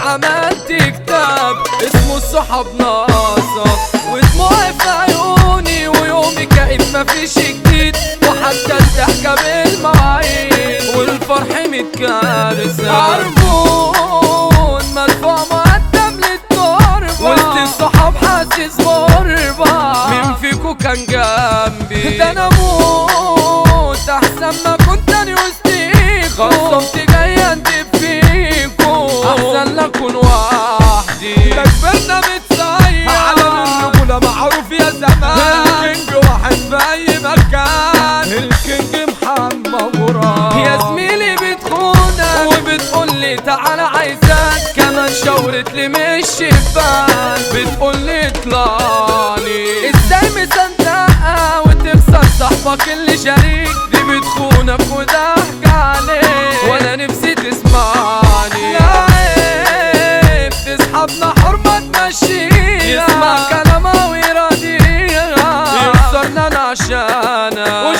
عملت كتاب اسمه الصحاب ناقصة ودموعي في عيوني ويومي كئيب مفيش جديد وحتى الضحكة بالمواعيد والفرح متكارثة عربون مدفوع مقدم للتربة وسط الصحاب حاسس غربة مين فيكو كان جنبي ده انا اموت احسن ما كنت انا وسطيكو خصمت جاي اندب فيكو احسن لا اكون وحدي ده كبرنا متصير علم الرجولة معروف يا زمان الكينج واحد في أي مكان الكينج محمد مراد يا زميلي بتخونك وبتقول لي تعالى عايزاك كمان شاورت لي مش شباك بتقول لي اطلعلي ازاي مصدقها وتخسر صاحبك اللي شريك دي بتخونك وضحك عليك وانا نفسي تسمعني لا عيب تسحبنا حرمة تمشينا يسمع كلامها ويراضيها يخسرنا انا عشانها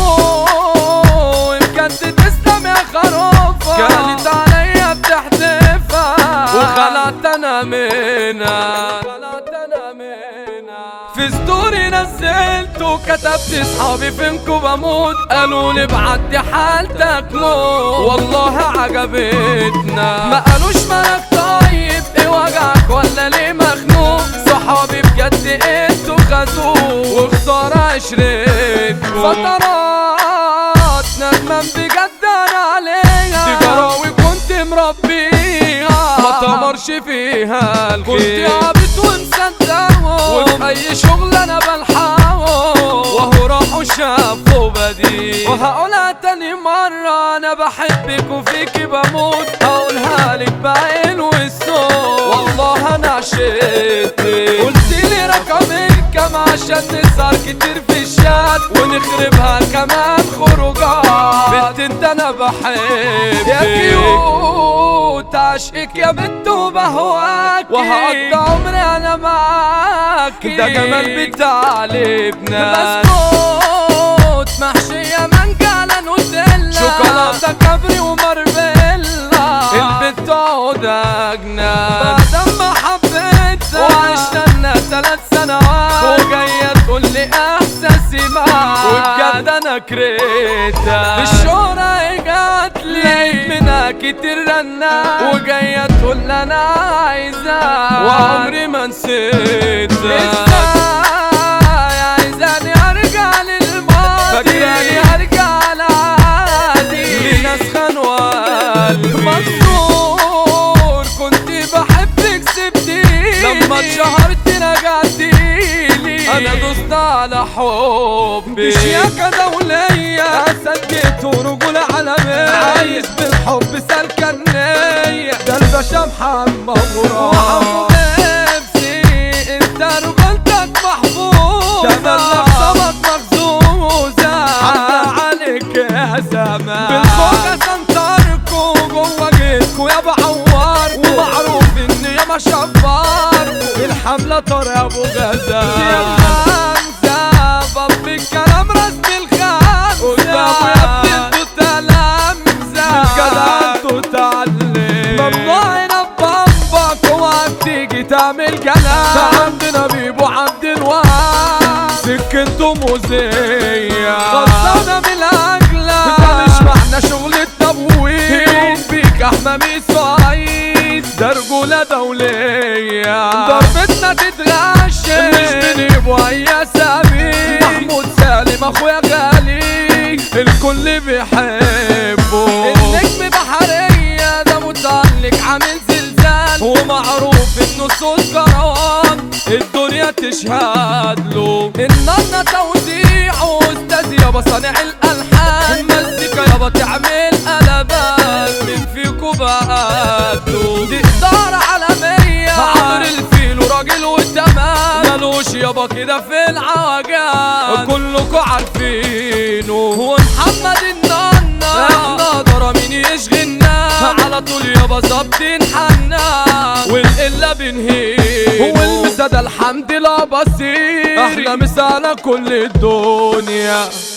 وشافوه ان كانت تسلم يا خروفة كانت عليا بتحدفها وخلعت انا منها خلعت انا منها في ستوري نزلت وكتبت اصحابي فينكو بموت قالوا لي بعد حالتك موت والله عجبتنا ما قالوش مالك طيب ايه وجعك ولا ليه مخنوق صحابي بجد انتوا خدوه وخسارة عشرتكم فترات ندمان بجد انا عليها دي جراوي كنت مربيها ما تمرش فيها الخير كنت عابد ومصدقهم وفي اي شغل انا بلحقهم وهو راحوا شافوا بديل وهقولها تاني مرة انا بحبك وفيكي بموت هقولها لك بعين والصوت والله انا عشقتك قلتلي رقمك كام عشان نسهر كتير في الشات ونخربها كمان خروجات بنت انت انا بحبك يا كيوت عشقك يا بنت وبهواك وهقضي عمري انا معاك ده جمال بتاع لبنان بسكوت محشية مانجا على نوتيلا شوكولاتة كابري ومارفيلا البت عود اجنان بعد ما حبيتها وعشنا تلات سنوات وجاية تقول لي احساسي معاك وبجد انا كرهتها الشهرة جات لي منها كتير رنا وجاية تقول لي انا عايزاك وعمري ما نسيتها ازاي عايزاني ارجع للماضي فاكراني ارجع لعادي لناس خانوا قلبي مكسور كنت بحبك سبتيلي لما اتشهرت رجعتيلي انا دوست على حبي شياكة دولية سجيت ورجولة عالمية عايش بالحب سالكة النية ده الباشا محمد مراد وحب نفسي انت رجولتك محفوظة تملك صمت مخزوزة حتى عليك يا زمان بالفوق سنتركو جوا جيتكو يا بعوار ومعروف ان يا ما شفار الحملة طارق ابو غزال يا خمسة باب الكلام رسم الخمسة قدامه يا ابني تلامذة الجدع انتو تعلم ممنوع هنا بامبك اوعى تيجي تعمل كلام ده عندنا بيبو عبد الوهاب سكنتو موزية خلصانة من الأجلة ده مش معنى شغل التبويب يوم بيك أحمامي صعيد ده رجولة دولية ضربتنا تتغشم مش بنبقى يا سبيل محمود سالم اخويا غالي الكل بيحبه النجم بحرية ده متعلق عامل زلزال ومعروف انه صوت كروان الدنيا تشهد له النانا توزيع استاذ يابا صانع الالحان المزيكا يابا تعمل قلبات من فيكو بقاته دي اداره عالميه عمر الفيل وراجل وتمام مالوش يابا كده في العوجات كلكوا عارفينه هو محمد النانا احنا درا مين يشغلنا على طول يابا ظابطين حنا والقله بنهينه هو المسا ده الحمد لله بصير احلى مسا على كل الدنيا